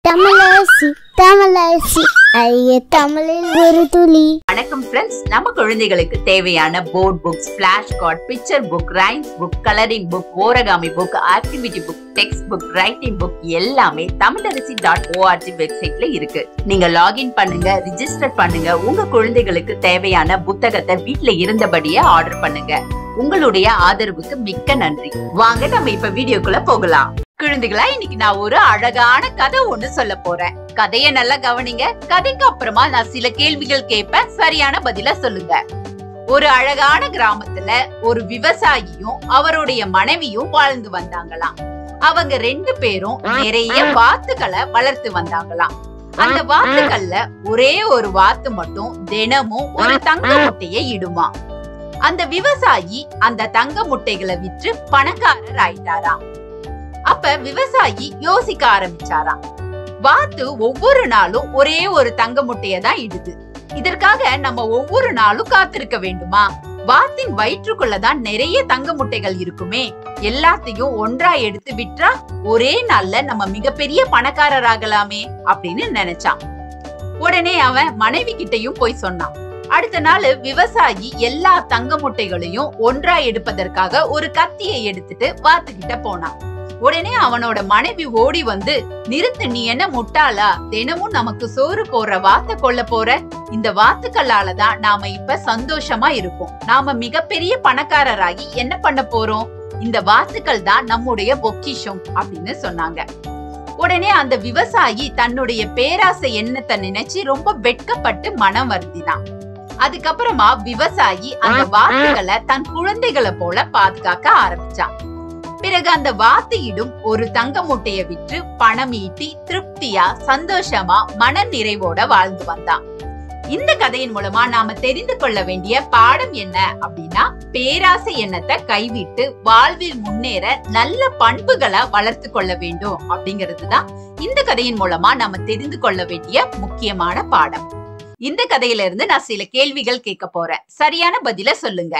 தமிழரசி தமிழரசி ஐய தமிழில் ஒரு துளி வணக்கம் ஃப்ரெண்ட்ஸ் நம்ம குழந்தைகளுக்கு தேவையான board books flash card picture book rhymes book colouring book origami book activity book text book writing book எல்லாமே தமிழரசி டாட் ஓஆர்ஜி வெப்சைட்ல இருக்கு நீங்க லாகின் பண்ணுங்க ரிஜிஸ்டர் பண்ணுங்க உங்க குழந்தைகளுக்கு தேவையான புத்தகத்தை வீட்ல இருந்தபடியே ஆர்டர் பண்ணுங்க உங்களுடைய ஆதரவுக்கு மிக்க நன்றி வாங்க நம்ம இப்ப வீடியோக்குள்ள போகலாம் குழந்தைகளா இன்னைக்கு நான் ஒரு அழகான கதை ஒண்ணு சொல்ல போறேன் கதைய நல்லா கவனிங்க கதைக்கு அப்புறமா நான் சில கேள்விகள் கேட்பேன் சரியான பதில சொல்லுங்க ஒரு அழகான கிராமத்துல ஒரு விவசாயியும் அவருடைய மனைவியும் வாழ்ந்து வந்தாங்களாம் அவங்க ரெண்டு பேரும் நிறைய வாத்துக்களை வளர்த்து வந்தாங்களாம் அந்த வாத்துக்கள்ல ஒரே ஒரு வாத்து மட்டும் தினமும் ஒரு தங்க முட்டையை இடுமா அந்த விவசாயி அந்த தங்க முட்டைகளை விற்று பணக்காரர் ஆயிட்டாராம் அப்ப விவசாயி யோசிக்க ஆரம்பிச்சாராம் வாத்து ஒவ்வொரு நாளும் ஒரே ஒரு தங்க முட்டைய தான் இடுது இதற்காக நம்ம ஒவ்வொரு நாளும் காத்திருக்க வேண்டுமா வாத்தின் வயிற்றுக்குள்ளதான் நிறைய தங்க முட்டைகள் இருக்குமே எல்லாத்தையும் ஒன்றா எடுத்து விற்றா ஒரே நாள்ல நம்ம மிகப்பெரிய பணக்காரர் ஆகலாமே அப்படின்னு நினைச்சான் உடனே அவன் மனைவி கிட்டயும் போய் சொன்னான் அடுத்த நாள் விவசாயி எல்லா தங்க முட்டைகளையும் ஒன்றா எடுப்பதற்காக ஒரு கத்தியை எடுத்துட்டு வாத்துக்கிட்ட போனான் உடனே அவனோட மனைவி ஓடி வந்து நிறுத்து நீ என்ன முட்டாளா தினமும் நமக்கு சோறு போடுற வாத்த கொல்ல போற இந்த வாத்துக்களால தான் நாம இப்ப சந்தோஷமா இருக்கோம் நாம மிகப்பெரிய பணக்காரராகி என்ன பண்ண போறோம் இந்த வாத்துக்கள் தான் நம்முடைய பொக்கிஷம் அப்படின்னு சொன்னாங்க உடனே அந்த விவசாயி தன்னுடைய பேராசை எண்ணத்தை நினைச்சு ரொம்ப வெட்கப்பட்டு மனம் வருந்தினான் அதுக்கப்புறமா விவசாயி அந்த வாத்துக்களை தன் குழந்தைகளை போல பாதுகாக்க ஆரம்பிச்சான் பிறகு அந்த வாத்தியிடும் ஒரு தங்க முட்டைய விற்று பணம் ஈட்டி திருப்தியா சந்தோஷமா மன நிறைவோட வாழ்ந்து வந்தான் இந்த கதையின் மூலமா நாம தெரிந்து கொள்ள வேண்டிய பாடம் என்ன அப்படின்னா பேராசை எண்ணத்தை கைவிட்டு வாழ்வில் முன்னேற நல்ல பண்புகளை வளர்த்து கொள்ள வேண்டும் அப்படிங்கிறது தான் இந்த கதையின் மூலமா நாம தெரிந்து கொள்ள வேண்டிய முக்கியமான பாடம் இந்த கதையில இருந்து நான் சில கேள்விகள் கேட்க போறேன் சரியான பதில சொல்லுங்க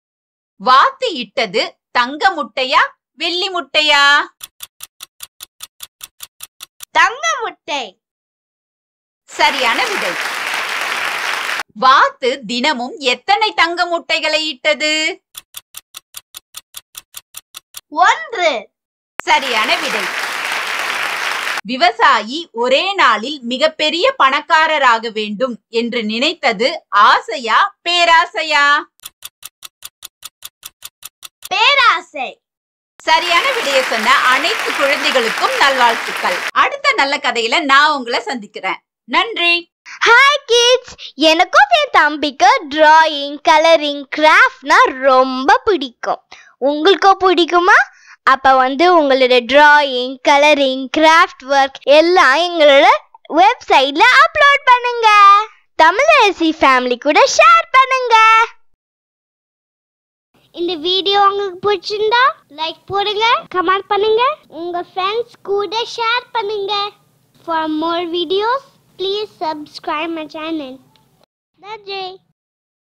வாத்து இட்டது தங்க முட்டையா வெள்ளி முட்டையா தங்க முட்டை சரியான விடை வாத்து தினமும் எத்தனை தங்க முட்டைகளை இட்டது ஒன்று சரியான விடை விவசாயி ஒரே நாளில் மிகப்பெரிய பணக்காரராக வேண்டும் என்று நினைத்தது ஆசையா பேராசையா பேராசை சரியான விடைய சொன்ன அனைத்து குழந்தைகளுக்கும் நல்வாழ்த்துக்கள் அடுத்த நல்ல கதையில நான் உங்களை சந்திக்கிறேன் நன்றி ஹாய் கிட்ஸ் எனக்கும் என் தம்பிக்கு டிராயிங் கலரிங் கிராஃப்ட்னா ரொம்ப பிடிக்கும் உங்களுக்கும் பிடிக்குமா அப்ப வந்து உங்களோட டிராயிங் கலரிங் கிராஃப்ட் ஒர்க் எல்லாம் எங்களோட வெப்சைட்ல அப்லோட் பண்ணுங்க தமிழரசி ஃபேமிலி கூட ஷேர் பண்ணுங்க இந்த வீடியோ உங்களுக்கு பிடிச்சிருந்தா லைக் போடுங்க கமெண்ட் பண்ணுங்க உங்க ஃப்ரெண்ட்ஸ் கூட ஷேர் பண்ணுங்க for more videos please subscribe my channel நன்றி